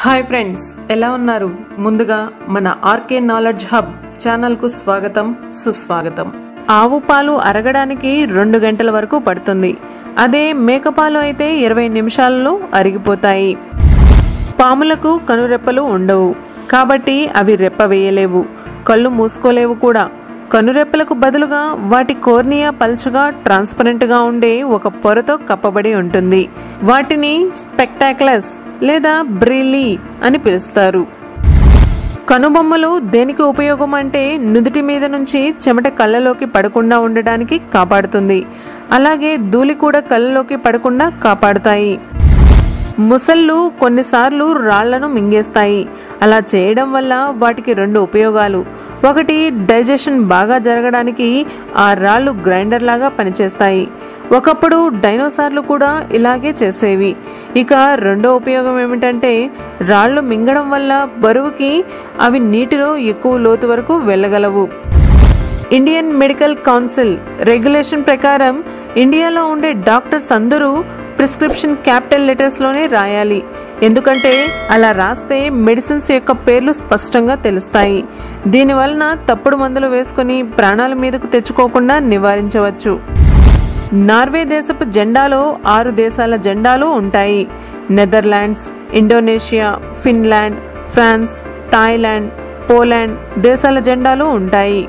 hi friends ఎలా ఉన్నారు ముందుగా మన ఆర్కే నాలెడ్జ్ హబ్ ఛానల్కు స్వాగతం సుస్వాగతం ఆవు పాలు అరగడానికి రెండు గంటల వరకు పడుతుంది అదే మేకపాలు అయితే ఇరవై నిమిషాలలో అరిగిపోతాయి పాములకు కనురెప్పలు ఉండవు కాబట్టి అవి రెప్ప వేయలేవు కళ్ళు మూసుకోలేవు కూడా కనురెప్పలకు బదులుగా వాటి కోర్నియా పల్చగా ట్రాన్స్పరెంట్గా ఉండే ఒక పొరతో కప్పబడి ఉంటుంది వాటిని స్పెక్టాక్లస్ లేదా బ్రిల్లీ అని పిలుస్తారు కనుబొమ్మలు దేనికి ఉపయోగం అంటే నుదుటి మీద నుంచి చెమట కళ్ళలోకి పడకుండా ఉండడానికి కాపాడుతుంది అలాగే ధూళి కూడా కళ్ళలోకి పడకుండా కాపాడుతాయి ముసళ్ళు కొన్నిసార్లు రాళ్లను మింగేస్తాయి అలా చేయడం వల్ల వాటికి రెండు ఉపయోగాలు ఒకటి డైజెషన్ బాగా జరగడానికి ఆ రాళ్ళు గ్రైండర్ లాగా పనిచేస్తాయి ఒకప్పుడు డైనోసార్లు కూడా ఇలాగే చేసేవి ఇక రెండో ఉపయోగం ఏమిటంటే రాళ్ళు మింగడం వల్ల బరువుకి అవి నీటిలో ఎక్కువ లోతు వరకు వెళ్ళగలవు ఇండియన్ మెడికల్ కౌన్సిల్ రెగ్యులేషన్ ప్రకారం ఇండియాలో ఉండే డాక్టర్స్ అందరూ ప్రిస్క్రిప్షన్ క్యాపిటల్ లెటర్స్లోనే రాయాలి ఎందుకంటే అలా రాస్తే మెడిసిన్స్ యొక్క పేర్లు స్పష్టంగా తెలుస్తాయి దీనివలన తప్పుడు మందులు వేసుకుని ప్రాణాల మీదకు తెచ్చుకోకుండా నివారించవచ్చు నార్వే దేశపు జెండాలో ఆరు దేశాల జెండాలు ఉంటాయి Netherlands Indonesia Finland France Thailand Poland దేశాల జెండాలు ఉంటాయి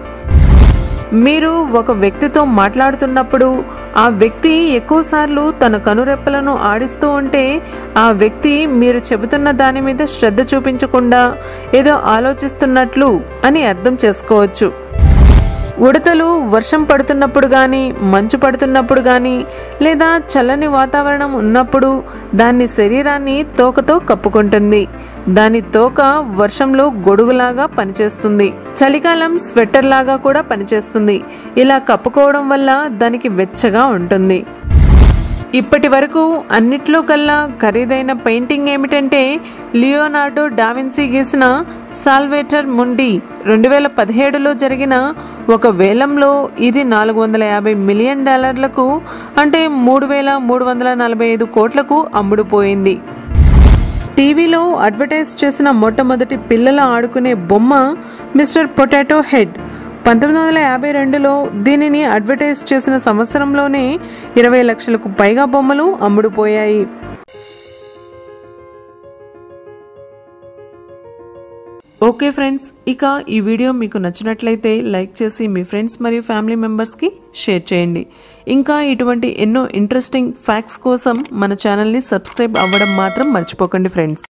మీరు ఒక వ్యక్తితో మాట్లాడుతున్నప్పుడు ఆ వ్యక్తి ఎక్కువసార్లు తన కనురెప్పలను ఆడిస్తూ ఉంటే ఆ వ్యక్తి మీరు చెబుతున్న దాని మీద శ్రద్ధ చూపించకుండా ఏదో ఆలోచిస్తున్నట్లు అని అర్థం చేసుకోవచ్చు ఉడతలు వర్షం పడుతున్నప్పుడు కానీ మంచు పడుతున్నప్పుడు కానీ లేదా చల్లని వాతావరణం ఉన్నప్పుడు దాని శరీరాన్ని తోకతో కప్పుకుంటుంది దాని తోక వర్షంలో గొడుగులాగా పనిచేస్తుంది చలికాలం స్వెట్టర్ లాగా కూడా పనిచేస్తుంది ఇలా కప్పుకోవడం వల్ల దానికి వెచ్చగా ఉంటుంది ఇప్పటి వరకు అన్నిట్లో కల్లా ఖరీదైన పెయింటింగ్ ఏమిటంటే లియోనార్డో డావిన్సీ గీసిన సాల్వేటర్ ముండి రెండు వేల పదిహేడులో జరిగిన ఒక వేలంలో ఇది నాలుగు వందల యాభై మిలియన్ డాలర్లకు అంటే మూడు వేల మూడు వందల నలభై ఐదు కోట్లకు అమ్ముడుపోయింది టీవీలో అడ్వర్టైజ్ చేసిన మొట్టమొదటి పిల్లల ఆడుకునే బొమ్మ మిస్టర్ పొటాటో హెడ్ పంతొమ్మిది వందల యాభై రెండులో దీనిని అడ్వర్టైజ్ చేసిన సంవత్సరంలోనే ఇరవై లక్షలకు పైగా బొమ్మలు అమ్ముడుపోయాయి ఓకే ఫ్రెండ్స్ ఇక ఈ వీడియో మీకు నచ్చినట్లయితే లైక్ చేసి మీ ఫ్రెండ్స్ మరియు ఫ్యామిలీ మెంబర్స్కి షేర్ చేయండి ఇంకా ఇటువంటి ఎన్నో ఇంట్రెస్టింగ్ ఫ్యాక్ట్స్ కోసం మన ఛానల్ని సబ్స్క్రైబ్ అవ్వడం మాత్రం మర్చిపోకండి ఫ్రెండ్స్